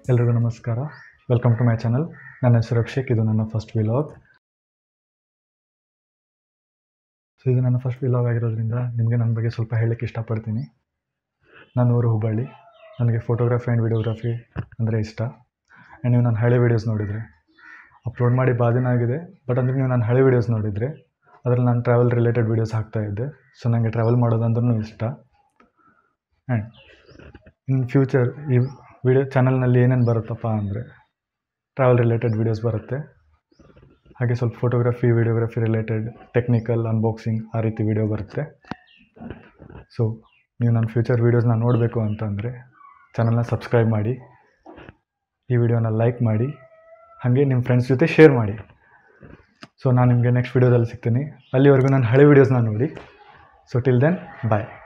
ಎಲ್ರಿಗೂ ನಮಸ್ಕಾರ welcome to my channel ನನ್ನ ಹೆಸರು ಅಭಿಷೇಕ್ ಇದು ನನ್ನ ಫಸ್ಟ್ ವಿಲಾಗ್ ಸೊ ಇದು ನನ್ನ ಫಸ್ಟ್ ವಿಲಾಗ್ ಆಗಿರೋದ್ರಿಂದ ನಿಮಗೆ ನನ್ನ ಬಗ್ಗೆ ಸ್ವಲ್ಪ ಹೇಳಕ್ಕೆ ಇಷ್ಟಪಡ್ತೀನಿ ನಾನು ಊರು ಹುಬ್ಬಳ್ಳಿ ನನಗೆ ಫೋಟೋಗ್ರಫಿ ಆ್ಯಂಡ್ ವಿಡಿಯೋಗ್ರಫಿ ಅಂದರೆ ಇಷ್ಟ ಆ್ಯಂಡ್ ನೀವು ನನ್ನ ಹಳೆ ವೀಡಿಯೋಸ್ ನೋಡಿದರೆ ಅಪ್ಲೋಡ್ ಮಾಡಿ ಭಾಳ ದಿನ ಆಗಿದೆ ಬಟ್ ಅಂದರೆ ನೀವು ನನ್ನ ಹಳೆ ವೀಡಿಯೋಸ್ ನೋಡಿದರೆ ಅದರಲ್ಲಿ ನಾನು ಟ್ರಾವೆಲ್ ರಿಲೇಟೆಡ್ ವೀಡಿಯೋಸ್ ಹಾಕ್ತಾಯಿದ್ದೆ ಸೊ ನನಗೆ ಟ್ರಾವೆಲ್ ಮಾಡೋದಂದ್ರೂ ಇಷ್ಟ ಆ್ಯಂಡ್ ಇನ್ ಫ್ಯೂಚರ್ ಈ ವಿಡಿಯೋ ಚಾನಲ್ನಲ್ಲಿ ಏನೇನು ಬರುತ್ತಪ್ಪ ಅಂದರೆ ಟ್ರಾವೆಲ್ ರಿಲೇಟೆಡ್ ವೀಡಿಯೋಸ್ ಬರುತ್ತೆ ಹಾಗೆ ಸ್ವಲ್ಪ photography videography related technical unboxing ಆ ರೀತಿ ವಿಡಿಯೋ ಬರುತ್ತೆ ಸೊ ನೀವು ನನ್ನ ಫ್ಯೂಚರ್ ವೀಡಿಯೋಸ್ನ ನೋಡಬೇಕು ಅಂತಂದರೆ ಚಾನಲ್ನ ಸಬ್ಸ್ಕ್ರೈಬ್ ಮಾಡಿ ಈ ವಿಡಿಯೋನ ಲೈಕ್ ಮಾಡಿ ಹಾಗೆ ನಿಮ್ಮ ಫ್ರೆಂಡ್ಸ್ ಜೊತೆ ಶೇರ್ ಮಾಡಿ ಸೊ ನಾನು ನಿಮಗೆ ನೆಕ್ಸ್ಟ್ ವೀಡಿಯೋದಲ್ಲಿ ಸಿಗ್ತೀನಿ ಅಲ್ಲಿವರೆಗೂ ನಾನು ಹಳೆ ವೀಡಿಯೋಸ್ನ ನೋಡಿ ಸೊ ಟಿಲ್ ದೆನ್ ಬಾಯ್